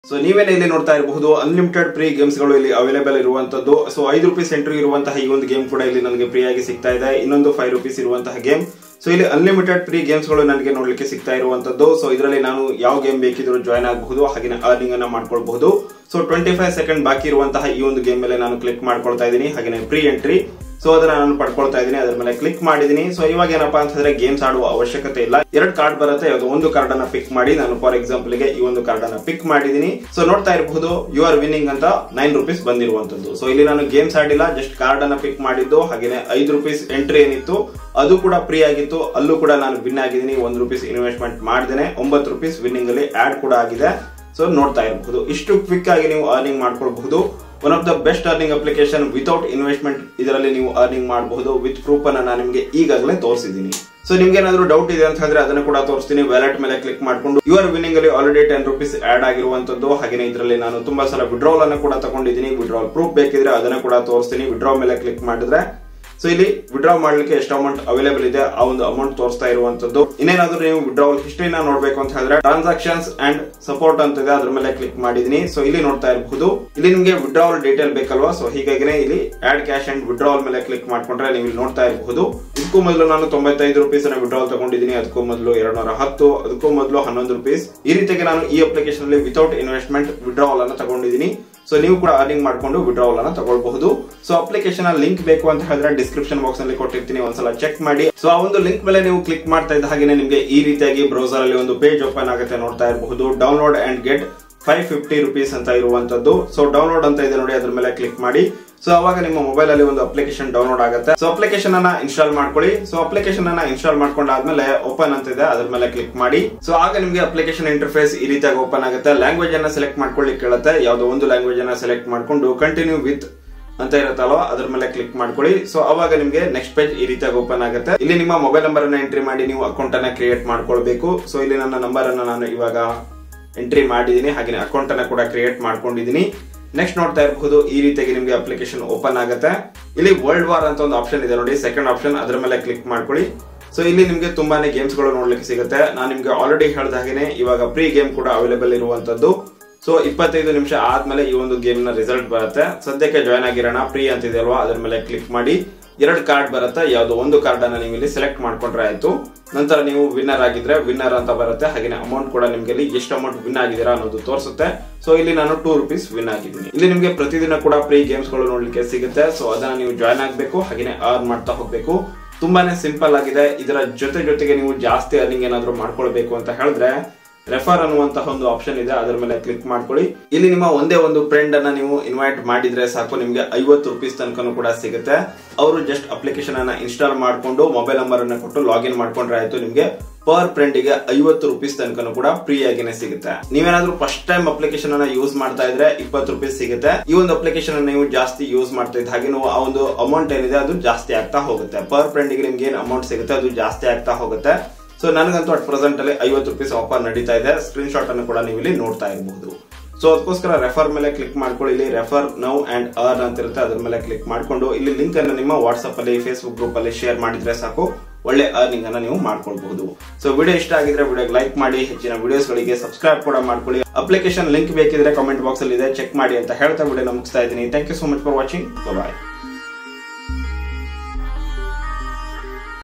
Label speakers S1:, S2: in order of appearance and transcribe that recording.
S1: so ನೀವೇನೇ ಇಲ್ಲಿ ನೋಡ್ತಾ ಇರಬಹುದು ಅನ್ಲಿಮಿಟೆಡ್ ಫ್ರೀ ಗೇಮ್ಸ್ ಗಳು ಇಲ್ಲಿ ಅವೈಲೇಬಲ್ ಇರುವಂತದ್ದು ಸೊ ಐದು ರುಪೀಸ್ ಎಂಟ್ರಿ ಇರುವಂತಹ ಈ ಒಂದು ಗೇಮ್ ಕೂಡ ಇಲ್ಲಿ ನನಗೆ ಫ್ರೀ ಆಗಿ ಸಿಗ್ತಾ ಇದೆ ಇನ್ನೊಂದು ಫೈವ್ ರುಪೀಸ್ ಇರುವಂತಹ ಗೇಮ್ ಸೊ ಇಲ್ಲಿ ಅನ್ಲಿಮಿಟೆಡ್ ಫ್ರೀ ಗೇಮ್ಸ್ ಗಳು ನನಗೆ ನೋಡ್ಲಿಕ್ಕೆ ಸಿಗ್ತಾ ಇರುವಂತದ್ದು ಸೊ ಇದರಲ್ಲಿ ನಾನು ಯಾವ ಗೇಮ್ ಬೇಕಿದ್ರು ಜಾಯ್ನ್ ಆಗಬಹುದು ಹಾಗೆ ಅರ್ನಿಂಗ್ ಅನ್ನ ಮಾಡ್ಕೊಳ್ಬಹುದು ಸೊ ಟ್ವೆಂಟಿ ಫೈವ್ ಸೆಕೆಂಡ್ ಬಾಕಿ ಇರುವಂತಹ ಈ ಒಂದು ಗೇಮ್ ಮೇಲೆ ನಾನು ಕ್ಲಿಕ್ ಮಾಡ್ಕೊಳ್ತಾ ಇದ್ದೀನಿ ಹಾಗೆ ಫ್ರೀ ಎಂಟ್ರಿ ಸೊ ಅದನ್ನ ನಾನು ಪಡ್ಕೊಳ್ತಾ ಇದ್ದೀನಿ ಅದ್ರ ಮೇಲೆ ಕ್ಲಿಕ್ ಮಾಡಿದೀನಿ ಸೊ ಇವಾಗ ಏನಪ್ಪಾ ಅಂತಂದ್ರೆ ಗೇಮ್ಸ್ ಆಡುವ ಅವಶ್ಯಕತೆ ಇಲ್ಲ ಎರಡು ಕಾರ್ಡ್ ಬರುತ್ತೆ ಯಾವ್ದು ಒಂದು ಕಾರ್ಡ್ ಅನ್ನ ಪಿಕ್ ಮಾಡಿ ನಾನು ಫಾರ್ ಎಕ್ಸಾಂಪಲ್ ಗೆ ಈ ಒಂದು ಕಾರ್ಡ್ ಅನ್ನ ಪಿಕ್ ಮಾಡಿದೀನಿ ಸೊ ನೋಡ್ತಾ ಇರಬಹುದು ಯು ಆರ್ ವಿನ್ನಿಂಗ್ ಅಂತ ನೈನ್ ರುಪೀಸ್ ಬಂದಿರುವಂತದ್ದು ಸೊ ಇಲ್ಲಿ ನಾನು ಗೇಮ್ಸ್ ಆಡಿಲ್ಲ ಜಸ್ಟ್ ಕಾರ್ಡ್ ಅನ್ನ ಪಿಕ್ ಮಾಡಿದ್ದು ಹಾಗೇನೆ ಐದು ರುಪೀಸ್ ಎಂಟ್ರಿ ಏನಿತ್ತು ಅದು ಕೂಡ ಫ್ರೀ ಆಗಿತ್ತು ಅಲ್ಲೂ ಕೂಡ ನಾನು ವಿನ್ ಆಗಿದ್ದೀನಿ ಒಂದು ರುಪೀಸ್ ಇನ್ವೆಸ್ಟ್ಮೆಂಟ್ ಮಾಡಿದ್ದೇನೆ ಒಂಬತ್ತು ರುಪೀಸ್ ವಿನ್ನಿಂಗ್ ಅಲ್ಲಿ ಆಡ್ ಕೂಡ ಆಗಿದೆ ಸೊ ನೋಡ್ತಾ ಇರಬಹುದು ಇಷ್ಟು ಕ್ವಿಕ್ ಆಗಿ ನೀವು ಅರ್ನಿಂಗ್ ಮಾಡ್ಕೊಳ್ಬಹುದು one of the best earning application without investment ಇದರಲ್ಲಿ ನೀವು ಅರ್ನಿಂಗ್ ಮಾಡಬಹುದು ವಿತ್ ಪ್ರೂಫ್ ಅನ್ನ ನಾನು ನಿಮಗೆ ಈಗಾಗಲೇ ತೋರಿಸಿದ್ದೀನಿ ಸೊ ನಿಮ್ಗೆ ಏನಾದ್ರು ಡೌಟ್ ಇದೆ ಅಂತ ಹೇಳಿದ್ರೆ ಅದನ್ನು ಕೂಡ ತೋರಿಸ್ತೀನಿ ವ್ಯಾಲೆಟ್ ಮೇಲೆ ಕ್ಲಿಕ್ ಮಾಡ್ಕೊಂಡು ಯುವರ್ ವಿನ್ನಿಂಗ್ ಅಲ್ಲಿ ಆಲ್ರೆಡಿ ಟೆನ್ ರುಪೀಸ್ ಆಡ್ ಆಗಿರುವಂತದ್ದು ಹಾಗೆ ಇದರಲ್ಲಿ ನಾನು ತುಂಬಾ ಸಲ ವಿಡ್ರಾಲ್ ಅನ್ನು ಕೂಡ ತಗೊಂಡಿದ್ದೀನಿ ವಿಡ್ರಾಲ್ ಪ್ರೂಫ್ ಬೇಕಿದ್ರೆ ಅದನ್ನ ಕೂಡ ತೋರಿಸ್ತೀನಿ ವಿಡ್ರಾ ಮೇಲೆ ಕ್ಲಿಕ್ ಮಾಡಿದ್ರೆ ಸೊ ಇಲ್ಲಿ ವಿಡ್ರಾ ಮಾಡ್ಲಿಕ್ಕೆ ಎಷ್ಟು ಅಮೌಂಟ್ ಅವೈಲೇಬಲ್ ಇದೆ ಆ ಒಂದು ಅಮೌಂಟ್ ತೋರಿಸ್ತಾ ಇರುವಂತದ್ದು ಇನ್ನೇನಾದ್ರೂ ನೀವು ವಿಡ್ರಾವಲ್ ಹಿಸ್ಟ್ರಿನ ನೋಡ್ಬೇಕು ಅಂತ ಹೇಳಿದ್ರೆ ಟ್ರಾನ್ಸಾಕ್ಷನ್ಸ್ ಅಂಡ್ ಸಪೋರ್ಟ್ ಅಂತ ಇದೆ ಅದ್ರ ಮೇಲೆ ಕ್ಲಿಕ್ ಮಾಡಿದೀನಿ ಸೊ ಇಲ್ಲಿ ನೋಡ್ತಾ ಇರಬಹುದು ಇಲ್ಲಿ ನಿಮಗೆ ವಿಡ್ರಾವಲ್ ಡೀಟೇಲ್ ಬೇಕಲ್ವಾ ಸೊ ಹೀಗಾಗಿನೇ ಇಲ್ಲಿ ಆಡ್ ಕ್ಯಾಶ್ ಅಂಡ್ ವಿಡ್ರಾವಲ್ ಮೇಲೆ ಕ್ಲಿಕ್ ಮಾಡ್ಕೊಂಡ್ರೆ ನೀವು ಇಲ್ಲಿ ನೋಡ್ತಾ ಇರಬಹುದು ಇದಕ್ಕೂ ಮೊದಲು ನಾನು ತೊಂಬತ್ತೈದು ರುಪೀಸ್ ಅನ್ನ ವಿಡ್ರಾವಲ್ ತಗೊಂಡಿದ್ದೀನಿ ಅದಕ್ಕೂ ಮೊದಲು ಎರಡ್ ನೂರ ಹತ್ತು ಅದಕ್ಕೂ ಮೊದಲು ಹನ್ನೊಂದು ರುಪೀಸ್ ಈ ರೀತಿಯಾಗಿ ನಾನು ಈ ಅಪ್ಲಿಕೇಶನ್ ಅಲ್ಲಿ ವಿತೌಟ್ ಇನ್ವೆಸ್ಟ್ಮೆಂಟ್ ವಿಡ್ರಾವಲ್ ಅನ್ನ ತಗೊಂಡಿದ್ದೀನಿ ಸೊ ನೀವು ಕೂಡ ಅರ್ನಿಂಗ್ ಮಾಡ್ಕೊಂಡು ವಿಡ್ರಾವಲ್ ಅನ್ನ ತಗೊಳ್ಬಹುದು ಸೊ ಅಪ್ಲಿಕೇಶನ್ ಲಿಂಕ್ ಬೇಕು ಅಂತ ಹೇಳಿದ್ರೆ ಡಿಸ್ಕ್ರಿಪ್ಷನ್ ಬಾಕ್ಸ್ ನಲ್ಲಿ ಕೊಟ್ಟಿರ್ತೀನಿ ಒಂದ್ಸಲ ಚೆಕ್ ಮಾಡಿ ಸೊ ಆ ಒಂದು ಲಿಂಕ್ ಮೇಲೆ ನೀವು ಕ್ಲಿಕ್ ಮಾಡ್ತಾ ಇದ್ದ ಹಾಗೆ ನಿಮಗೆ ಈ ರೀತಿಯಾಗಿ ಬ್ರೌಸರ್ ಅಲ್ಲಿ ಒಂದು ಪೇಜ್ ಓಪನ್ ಆಗುತ್ತೆ ನೋಡ್ತಾ ಇರಬಹುದು download and get five fifty rupees ಅಂತ ಇರುವಂತದ್ದು ಸೊ ಡೌನ್ಲೋಡ್ ಅಂತ ಇದೆ ನೋಡಿ ಅದ್ರ ಮೇಲೆ ಕ್ಲಿಕ್ ಮಾಡಿ ಸೊ ಅವಾಗ ನಿಮ್ಮ ಮೊಬೈಲ್ ಅಲ್ಲಿ ಒಂದು ಅಪ್ಲಿಕೇಶನ್ ಡೌನ್ಲೋಡ್ ಆಗುತ್ತೆ ಸೊ ಅಪ್ಲಿಕೇಶನ್ ಅನ್ನ ಇನ್ಸ್ಟಾಲ್ ಮಾಡ್ಕೊಳ್ಳಿ ಸೊ ಅಪ್ಲಿಕೇಶನ್ ಅನ್ನ ಇನ್ಸ್ಟಾಲ್ ಮಾಡ್ಕೊಂಡಾದ್ಮೇಲೆ ಓಪನ್ ಅಂತ ಇದೆ ಅದ್ರ ಮೇಲೆ ಕ್ಲಿಕ್ ಮಾಡಿ ಸೊ ಆಗ ನಿಮಗೆ ಅಪ್ಲಿಕೇಶನ್ ಇಂಟರ್ಫೇಸ್ ಈ ರೀತಿಯಾಗಿ ಓಪನ್ ಆಗುತ್ತೆ ಲ್ಯಾಂಗ್ವೇಜ್ ಅನ್ನ ಸೆಲೆಕ್ಟ್ ಮಾಡ್ಕೊಳ್ಳಿ ಕೇಳುತ್ತೆ ಯಾವ್ದೋ ಒಂದು ಲ್ಯಾಂಗ್ವೇಜ್ ಅನ್ನ ಸೆಲೆಕ್ಟ್ ಮಾಡ್ಕೊಂಡು ಕಂಟಿನ್ಯೂ ವಿತ್ ಅಂತ ಇರುತ್ತಲ್ವ ಅದ್ರ ಮೇಲೆ ಕ್ಲಿಕ್ ಮಾಡ್ಕೊಳ್ಳಿ ಸೊ ಅವಾಗ ನಿಮಗೆ ನೆಕ್ಸ್ಟ್ ಪೇಜ್ ಈ ರೀತಿಯಾಗಿ ಓಪನ್ ಆಗುತ್ತೆ ಇಲ್ಲಿ ನಿಮ್ಮ ಮೊಬೈಲ್ ನಂಬರ್ ಅನ್ನ ಎಂಟ್ರಿ ಮಾಡಿ ನೀವು ಅಕೌಂಟ್ ಅನ್ನ ಕ್ರಿಯೇಟ್ ಮಾಡ್ಕೊಳ್ಬೇಕು ಸೊ ಇಲ್ಲಿ ನನ್ನ ನಂಬರ್ ಅನ್ನ ನಾನು ಇವಾಗ ಎಂಟ್ರಿ ಮಾಡಿದೀನಿ ಹಾಗೆ ಅಕೌಂಟ್ ಅನ್ನ ಕೂಡ ಕ್ರಿಯೇಟ್ ಮಾಡ್ಕೊಂಡಿದೀನಿ ನೆಕ್ಸ್ಟ್ ನೋಡ್ತಾ ಇರಬಹುದು ಈ ರೀತಿಯಾಗಿ ನಿಮಗೆ ಅಪ್ಲಿಕೇಶನ್ ಓಪನ್ ಆಗುತ್ತೆ ಇಲ್ಲಿ ವರ್ಲ್ಡ್ ವಾರ್ ಅಂತ ಒಂದು ಆಪ್ಷನ್ ಇದೆ ನೋಡಿ ಸೆಕೆಂಡ್ ಆಪ್ಷನ್ ಅದ್ರ ಮೇಲೆ ಕ್ಲಿಕ್ ಮಾಡ್ಕೊಳ್ಳಿ ಸೊ ಇಲ್ಲಿ ನಿಮಗೆ ತುಂಬಾನೇ ಗೇಮ್ಸ್ ಗಳು ನೋಡ್ಲಿಕ್ಕೆ ಸಿಗುತ್ತೆ ನಾನು ನಿಮ್ಗೆ ಆಲ್ರೆಡಿ ಹೇಳ್ದ ಹಾಗೇನೆ ಇವಾಗ ಪ್ರೀ ಗೇಮ್ ಕೂಡ ಅವೈಲೇಬಲ್ ಇರುವಂತದ್ದು ಸೊ ಇಪ್ಪತ್ತೈದು ನಿಮಿಷ ಆದ್ಮೇಲೆ ಈ ಒಂದು ಗೇಮ್ ನ ರಿಸಲ್ಟ್ ಬರುತ್ತೆ ಸದ್ಯಕ್ಕೆ ಜಾಯ್ನ್ ಆಗಿರೋಣ ಫ್ರೀ ಅಂತಿದೆ ಅಲ್ವಾ ಅದ್ರ ಮೇಲೆ ಕ್ಲಿಕ್ ಮಾಡಿ ಎರಡು ಕಾರ್ಡ್ ಬರುತ್ತೆ ಯಾವ್ದೋ ಒಂದು ಕಾರ್ಡ್ ಅನ್ನ ನೀವು ಇಲ್ಲಿ ಸೆಲೆಕ್ಟ್ ಮಾಡ್ಕೊಂಡ್ರೆ ಆಯ್ತು ನಂತರ ನೀವು ವಿನ್ನರ್ ಆಗಿದ್ರೆ ವಿನ್ನರ್ ಅಂತ ಬರುತ್ತೆ ಹಾಗೆ ಅಮೌಂಟ್ ಕೂಡ ನಿಮ್ಗೆ ಇಲ್ಲಿ ಎಷ್ಟು ಅಮೌಂಟ್ ವಿನ್ ಆಗಿದ್ದೀರಾ ಅನ್ನೋದು ತೋರಿಸುತ್ತೆ ಸೊ ಇಲ್ಲಿ ನಾನು ಟೂ ರುಪೀಸ್ ವಿನ್ ಆಗಿದ್ದೀನಿ ಇಲ್ಲಿ ನಿಮಗೆ ಪ್ರತಿದಿನ ಕೂಡ ಫ್ರೀ ಗೇಮ್ಸ್ ಗಳು ನೋಡ್ಲಿಕ್ಕೆ ಸಿಗುತ್ತೆ ಸೊ ಅದನ್ನ ನೀವು ಜಾಯ್ನ್ ಆಗ್ಬೇಕು ಹಾಗೆ ಅರ್ನ್ ಮಾಡ್ತಾ ಹೋಗ್ಬೇಕು ತುಂಬಾನೇ ಸಿಂಪಲ್ ಆಗಿದೆ ಇದರ ಜೊತೆ ಜೊತೆಗೆ ನೀವು ಜಾಸ್ತಿ ಅರ್ನಿಂಗ್ ಏನಾದ್ರು ಮಾಡ್ಕೊಳ್ಬೇಕು ಅಂತ ಹೇಳಿದ್ರೆ ರೆಫರ್ ಅನ್ನುವಂತಹ ಒಂದು ಆಪ್ಷನ್ ಇದೆ ಅದರ ಮೇಲೆ ಕ್ಲಿಕ್ ಮಾಡ್ಕೊಳ್ಳಿ ಇಲ್ಲಿ ನಿಮ್ಮ ಒಂದೇ ಒಂದು ಫ್ರೆಂಡ್ ಅನ್ನ ನೀವು ಇನ್ವೈಟ್ ಮಾಡಿದ್ರೆ ಸಾಕು ನಿಮ್ಗೆ ಐವತ್ತು ರುಪೀಸ್ ತನಕನೂ ಕೂಡ ಸಿಗುತ್ತೆ ಅವರು ಜಸ್ಟ್ ಅಪ್ಲಿಕೇಶನ್ ಅನ್ನ ಇನ್ಸ್ಟಾಲ್ ಮಾಡ್ಕೊಂಡು ಮೊಬೈಲ್ ನಂಬರ್ ಅನ್ನ ಕೊಟ್ಟು ಲಾಗಿನ್ ಮಾಡ್ಕೊಂಡ್ರೆ ಆಯ್ತು ನಿಮ್ಗೆ ಪರ್ ಫ್ರೆಂಡ್ ಗೆ ಐವತ್ತು ರುಪೀಸ್ ತನಕನೂ ಕೂಡ ಫ್ರೀ ಆಗಿನೇ ಸಿಗುತ್ತೆ ನೀವೇನಾದ್ರೂ ಫಸ್ಟ್ ಟೈಮ್ ಅಪ್ಲಿಕೇಶನ್ ಅನ್ನ ಯೂಸ್ ಮಾಡ್ತಾ ಇದ್ರೆ ಇಪ್ಪತ್ತು ರುಪೀಸ್ ಸಿಗುತ್ತೆ ಈ ಒಂದು ಅಪ್ಲಿಕೇಶನ್ ಅನ್ನ ನೀವು ಜಾಸ್ತಿ ಯೂಸ್ ಮಾಡ್ತಾ ಇದ್ದ ಹಾಗೆ ನೀವು ಆ ಒಂದು ಅಮೌಂಟ್ ಏನಿದೆ ಅದು ಜಾಸ್ತಿ ಆಗ್ತಾ ಹೋಗುತ್ತೆ ಪರ್ ಫ್ರೆಂಡ್ ಗೆ ನಿಮ್ಗೆ ಏನ್ ಅಮೌಂಟ್ ಸಿಗುತ್ತೆ ಅದು ಜಾಸ್ತಿ ಆಗ್ತಾ ಹೋಗುತ್ತೆ ಸೊ ನನಗಂತೂ ಅಟ್ ಪ್ರೆಸೆಂಟ್ ಅಲ್ಲಿ ಐವತ್ತು ರುಪೀಸ್ ಆಫರ್ ನಡೀತಾ ಇದೆ ಸ್ಕ್ರೀನ್ ಶಾಟ್ ಅನ್ನು ಕೂಡ ನೀವು ಇಲ್ಲಿ ನೋಡ್ತಾ ಇರಬಹುದು ಸೊ ಅದಕ್ಕೋಸ್ಕರ ರೆಫರ್ ಮೇಲೆ ಕ್ಲಿಕ್ ಮಾಡ್ಕೊಳ್ಳಿ ಇಲ್ಲಿ ರೆಫರ್ ನೌ ಅಂಡ್ ಅರ್ನ್ ಅಂತ ಇರುತ್ತೆ ಅದ್ರ ಮೇಲೆ ಕ್ಲಿಕ್ ಮಾಡ್ಕೊಂಡು ಇಲ್ಲಿ ಲಿಂಕ್ ಅನ್ನು ನಿಮ್ಮ ವಾಟ್ಸ್ಆಪ್ ಅಲ್ಲಿ ಫೇಸ್ಬುಕ್ ಗ್ರೂಪ್ ಅಲ್ಲಿ ಶೇರ್ ಮಾಡಿದ್ರೆ ಸಾಕು ಒಳ್ಳೆ ಅರ್ನಿಂಗ್ ಅನ್ನ ನೀವು ಮಾಡ್ಕೊಳ್ಬಹುದು ಸೊ ವಿಡಿಯೋ ಇಷ್ಟ ಆಗಿದ್ರೆ ವಿಡಿಯೋಗೆ ಲೈಕ್ ಮಾಡಿ ಹೆಚ್ಚಿನ ವಿಡಿಯೋಸ್ ಗಳಿಗೆ ಸಬ್ಸ್ಕ್ರೈಬ್ ಕೂಡ ಮಾಡ್ಕೊಳ್ಳಿ ಅಪ್ಲಿಕೇಶನ್ ಲಿಂಕ್ ಬೇಕಿದ್ರೆ ಕಾಮೆಂಟ್ ಬಾಕ್ಸ್ ಅಲ್ಲಿ ಇದೆ ಚೆಕ್ ಮಾಡಿ ಅಂತ ಹೇಳ್ತಾ ವಿಡಿಯೋ ಮುಗಿಸ್ತಾ ಇದ್ದೀನಿ thank you so much for watching bye